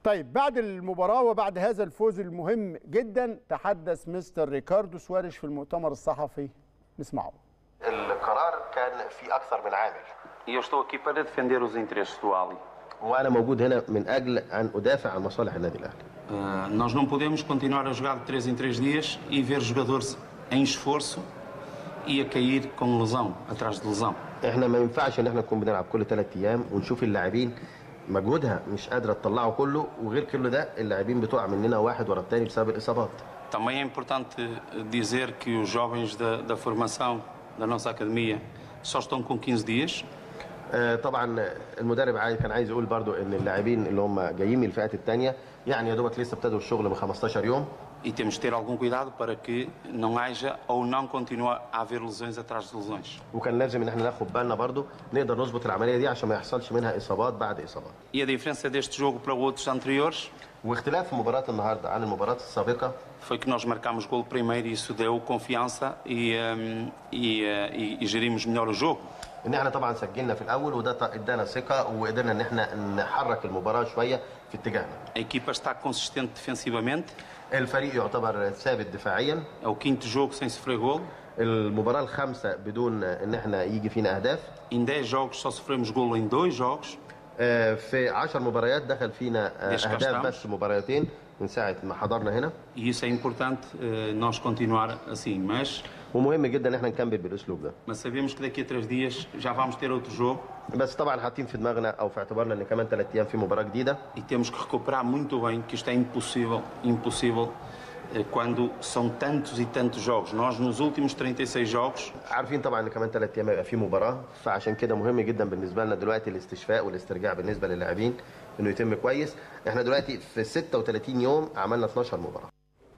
طيب بعد المباراة وبعد هذا الفوز المهم جدا تحدث مستر ريكاردو سواريش في المؤتمر الصحفي نسمعه القرار كان في اكثر من عامل E eu estou aqui para defender os interesses do Ali. وانا موجود هنا من اجل ان ادافع عن مصالح النادي الاهلي Uh, nós não podemos continuar a jogar de 3 em 3 dias e ver jogadores em esforço e a cair com lesão, atrás de lesão. احنا ما ينفعش ان احنا نكون بنلعب كل ثلاث ايام ونشوف اللاعبين مجهودها مش قادره تطلعه كله وغير كل ده اللاعبين بتقع مننا واحد ورا الثاني بسبب الاصابات Também é importante dizer que os jovens da, da formação da nossa academia só estão com 15 dias. آه، طبعا المدرب عايز كان عايز يقول برضو ان اللاعبين اللي هم جايين من الفئات الثانيه يعني يا دوبك لسه ابتدوا الشغل من 15 يوم E temos de ter algum cuidado para que não haja ou não continue a haver lesões atrás de lesões. وكان لازم ان احنا ناخد بالنا برضو نقدر نظبط العمليه دي عشان ما يحصلش منها اصابات بعد اصابات E a diferença deste jogo para outros anteriores واختلاف مباراه النهارده عن المباراه السابقه foi que nós marcámos golo primeiro e isso deu confiança e, hum, e, eh, e- e gerimos melhor o jogo. ان احنا طبعا سجلنا في الاول وده ط- ادانا ثقه وقدرنا ان احنا نحرك المباراه شويه في اتجاهنا A equipa está consistente defensivamente, الفريق يعتبر ثابت دفاعيا é o quinto jogo sem sofrer golo. المباراه الخامسه بدون ان احنا يجي فينا اهداف Em 10 jogos só sofremos golo em dois jogos. آه، في 10 مباريات دخل فينا آه، ليش اهداف كاستامس؟ بس مباراتين من ساعه ما حضرنا هنا E isso é importante eh, nós continuar assim. Mas, ومهم جدا ان احنا نكمل بالاسلوب ده mas sabemos que daqui a três dias já vamos ter outro jogo بس طبعا حاطين في دماغنا او في اعتبارنا ان كمان ثلاث ايام في مباراه جديده e temos que recuperar muito bem, que isto é impossível, impossível eh, quando são tantos e tantos jogos. Nós nos últimos 36 jogos عارفين طبعا ان كمان ثلاث ايام هيبقى في مباراه فعشان كده مهم جدا بالنسبه لنا دلوقتي الاستشفاء والاسترجاع بالنسبه للاعبين انه يتم كويس احنا دلوقتي في 36 يوم عملنا 12 مباراه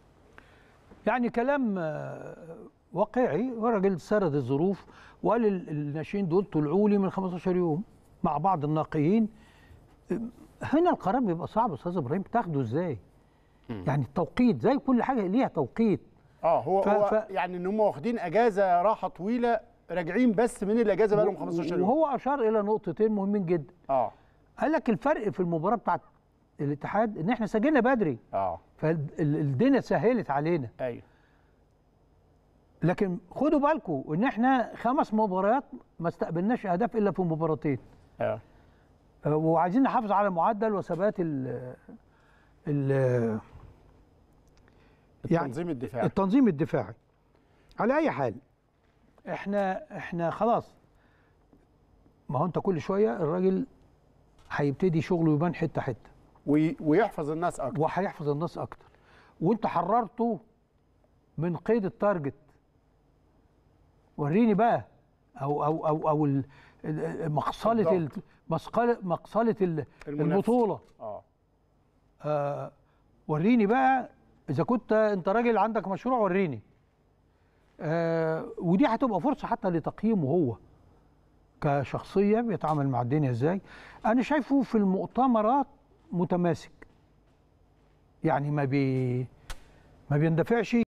يعني كلام آه، واقعي وراجل سرد الظروف وقال ال- الناشئين دول طلعوا لي من 15 يوم مع بعض الناقيين هنا القرار بيبقى صعب يا استاذ ابراهيم تاخده ازاي؟ يعني التوقيت زي كل حاجه ليها توقيت اه هو ف- هو ف- يعني ان هم واخدين اجازة راحة طويلة راجعين بس من الاجازة بقى لهم 15 يوم وهو اشار الى نقطتين مهمين جدا اه قال لك الفرق في المباراه بتاعت الاتحاد ان احنا سجلنا بدري اه فالدنيا سهلت علينا ايوه لكن خدوا بالكم ان احنا خمس مباريات ما استقبلناش اهداف الا في مباراتين اه آه، وعايزين نحافظ على معدل وثبات ال ال التنظيم الدفاعي التنظيم الدفاعي على اي حال احنا احنا خلاص ما هو انت كل شويه الراجل هيبتدي شغله يبان حته حته وي- ويحفظ الناس اكتر وهيحفظ الناس اكتر وانت حررته من قيد التارجت وريني بقى او او او او ال- ال- مقصله ال- الضغط. مقصله مقصله ال- المنافسة. البطوله اه آه وريني بقى اذا كنت انت راجل عندك مشروع وريني آه ودي هتبقى فرصه حتى لتقييمه هو كشخصيه بيتعامل مع الدنيا ازاي انا شايفه في المؤتمرات متماسك يعني ما بي ما بيندفعش